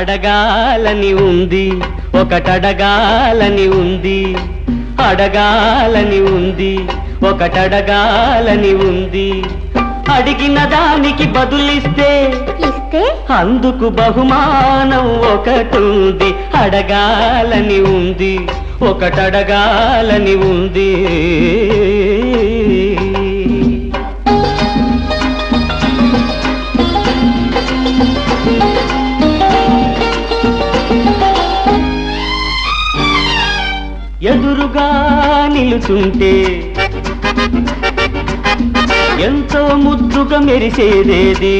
అడగాలని ఉంది ఒకటడగాలని ఉంది అడగాలని ఉంది ఒకటడగాలని ఉంది అడిగిన దానికి బదులిస్తే ఇస్తే అందుకు బహుమానం ఒకటుంది అడగాలని ఉంది ఒకటడగాలని ఉంది ఎదురుగా నిలుచుంటే ఎంతో ముద్దుగా మెరిసేదేది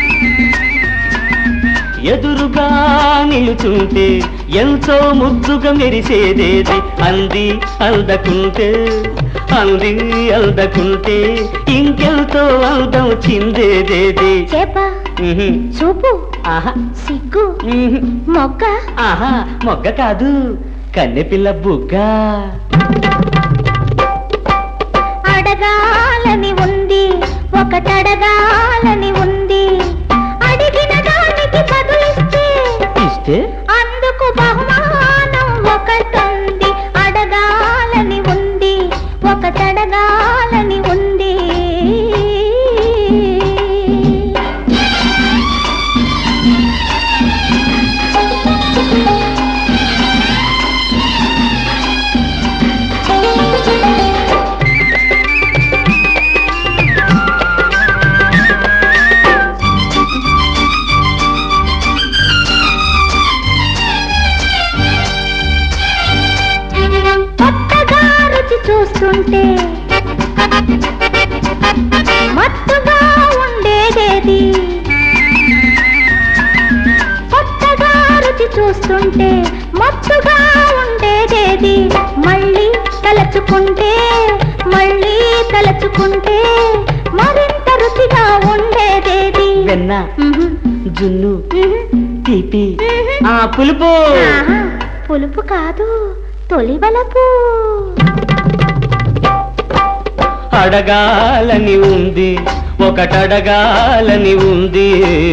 ఎదురుగా నిలుచుంటే ఎంతో ముద్దుగా మెరిసేదేది అంది అందకుంటే అంది అందకుంటే ఇంకెంతో అందం చిందేదేది చేప ఉహు, చూపు ఆహా సిగ్గు ఉహు, మొగ్గ ఆహా మొగ్గ కాదు కన్నెపిల్ల బుగ్గ అడగాలని ఉంది ఒకటడగాలని ఉంది అడిగిన దానికి బదులిస్తే ఇస్తే అందుకు బహుమానం ఒకటుంది అడగాలని ఉంది ఒకటడగాలని ఉంది కొత్తగా రుచి చూస్తుంటే మత్తుగా ఉండేదేది కొత్తగా రుచి చూస్తుంటే మత్తుగా ఉండేదేది మళ్ళీ తలచుకుంటే మళ్ళీ తలచుకుంటే మరింత రుచిగా ఉండేదేది వెన్న మ్హూ, జున్ను మ్హూ, తీపి మ్హూ. ఆ పులుపు ఆహా, పులుపు కాదు తొలివలపు అడగాలని ఉంది ఒకటడగాలని ఉంది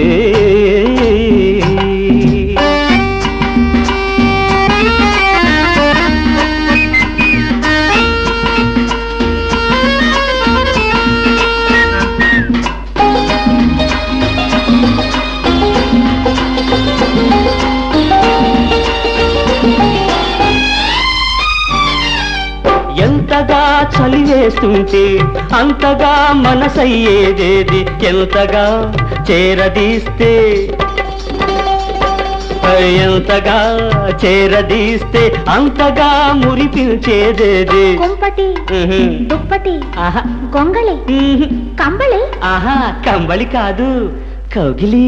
ఎంతగా చలి వేస్తుంటే అంతగా మనసయ్యేదేది ఎంతగా చేరదీస్తే ఎంతగా చేరదీస్తే అంతగా మురిపించేదేది కుంపటి ఉహు. దుప్పటి ఆహా గొంగళి ఉహు. కంబళి ఆహా కంబళి కాదు కౌగిలి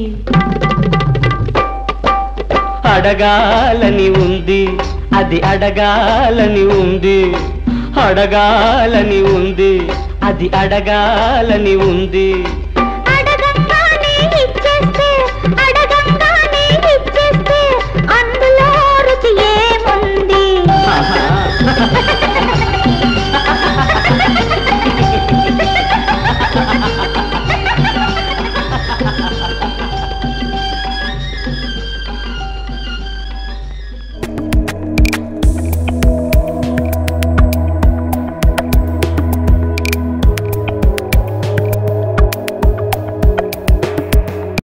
అడగాలని ఉంది అది అడగాలని ఉంది అడగాలని ఉంది అది అడగాలని ఉంది అడగంగానే ఇచ్చేస్తే అడగంగానే ఇచ్చేస్తే అందులో రుచి ఏముంది ఆహా.